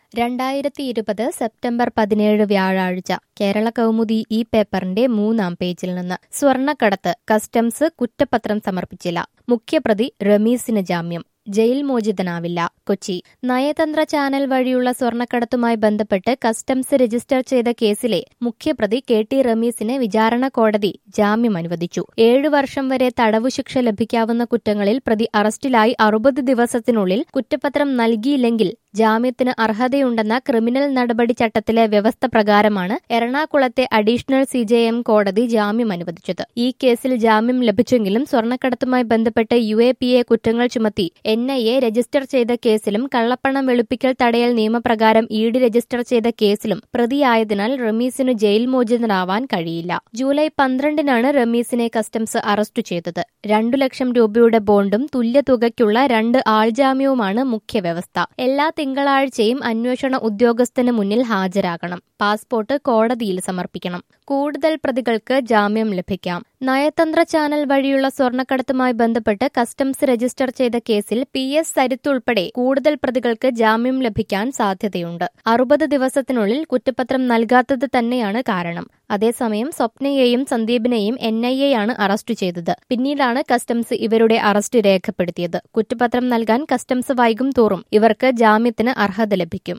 രണ്ടായിരത്തി ഇരുപത് സെപ്റ്റംബർ പതിനേഴ് വ്യാഴാഴ്ച കേരള കൗമുദി ഈ പേപ്പറിന്റെ മൂന്നാം പേജിൽ നിന്ന് സ്വർണ്ണക്കടത്ത് കസ്റ്റംസ് കുറ്റപത്രം സമർപ്പിച്ചില്ല മുഖ്യപ്രതി റമീസിന് ജാമ്യം ജയിൽ മോചിതനാവില്ല കൊച്ചി നയതന്ത്ര ചാനൽ വഴിയുള്ള സ്വർണ്ണക്കടത്തുമായി ബന്ധപ്പെട്ട് കസ്റ്റംസ് രജിസ്റ്റർ ചെയ്ത കേസിലെ മുഖ്യപ്രതി കെ ടി റമീസിന് വിചാരണ കോടതി ജാമ്യം അനുവദിച്ചു ഏഴു വർഷം വരെ തടവു ശിക്ഷ ലഭിക്കാവുന്ന കുറ്റങ്ങളിൽ പ്രതി അറസ്റ്റിലായി അറുപത് ദിവസത്തിനുള്ളിൽ കുറ്റപത്രം നൽകിയില്ലെങ്കിൽ ജാമ്യത്തിന് അർഹതയുണ്ടെന്ന ക്രിമിനൽ നടപടി ചട്ടത്തിലെ വ്യവസ്ഥ പ്രകാരമാണ് എറണാകുളത്തെ അഡീഷണൽ സി ജെ എം കോടതി ജാമ്യം അനുവദിച്ചത് ഈ കേസിൽ ജാമ്യം ലഭിച്ചെങ്കിലും സ്വർണ്ണക്കടത്തുമായി ബന്ധപ്പെട്ട് യു എ പി എ കുറ്റങ്ങൾ ചുമത്തി എൻ ഐ എ രജിസ്റ്റർ ചെയ്ത കേസിലും കള്ളപ്പണം വെളുപ്പിക്കൽ തടയൽ നിയമപ്രകാരം ഇ ഡി രജിസ്റ്റർ ചെയ്ത കേസിലും പ്രതിയായതിനാൽ റമീസിന് ജയിൽ മോചിതനാവാൻ കഴിയില്ല ജൂലൈ പന്ത്രണ്ടിനാണ് റമീസിനെ കസ്റ്റംസ് അറസ്റ്റ് ചെയ്തത് രണ്ടു ലക്ഷം രൂപയുടെ ബോണ്ടും തുല്യ തുകയ്ക്കുള്ള രണ്ട് ആൾജാമ്യവുമാണ് മുഖ്യ വ്യവസ്ഥ എല്ലാ തിങ്കളാഴ്ചയും അന്വേഷണ ഉദ്യോഗസ്ഥന് മുന്നിൽ ഹാജരാകണം പാസ്പോർട്ട് കോടതിയിൽ സമർപ്പിക്കണം കൂടുതൽ പ്രതികൾക്ക് ജാമ്യം ലഭിക്കാം നയതന്ത്ര ചാനൽ വഴിയുള്ള സ്വർണ്ണക്കടത്തുമായി ബന്ധപ്പെട്ട് കസ്റ്റംസ് രജിസ്റ്റർ ചെയ്ത കേസിൽ പി എസ് സരിത്ത് ഉൾപ്പെടെ കൂടുതൽ പ്രതികൾക്ക് ജാമ്യം ലഭിക്കാൻ സാധ്യതയുണ്ട് അറുപത് ദിവസത്തിനുള്ളിൽ കുറ്റപത്രം നൽകാത്തത് തന്നെയാണ് കാരണം അതേസമയം സ്വപ്നയെയും സന്ദീപിനെയും എൻ ഐ എ ആണ് അറസ്റ്റ് ചെയ്തത് പിന്നീടാണ് കസ്റ്റംസ് ഇവരുടെ അറസ്റ്റ് രേഖപ്പെടുത്തിയത് കുറ്റപത്രം നൽകാൻ കസ്റ്റംസ് വൈകും തോറും ഇവർക്ക് ജാമ്യത്തിന് അർഹത ലഭിക്കും